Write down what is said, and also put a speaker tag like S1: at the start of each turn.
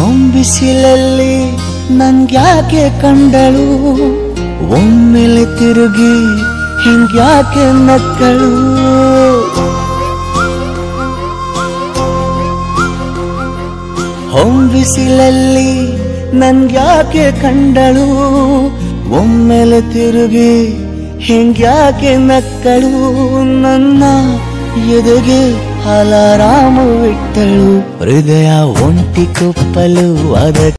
S1: ಹೊಂಬಿಸಿಲಲ್ಲಿ ನಂಗ್ಯಾಕೆ ಕಂಡಳು ಒಮ್ಮೆಲೆ ತಿರುಗಿ ಹಿಂಗ್ಯಾಕೆ ನಕ್ಕಳು ಹೊಂಬಿಸಿಲಲ್ಲಿ ನನ್ಗ್ಯಾಕೆ ಕಂಡಳು ಒಮ್ಮೆಲೆ ತಿರುಗಿ ಹಿಂಗ್ಯಾಕೆ ನಕ್ಕಳು ನನ್ನ ಎದೆಗೆ ಹಲರಾಮು ಇಟ್ಟಳು ಹೃದಯ ಒಂಟಿ ಕೊಪ್ಪಲು ಅದ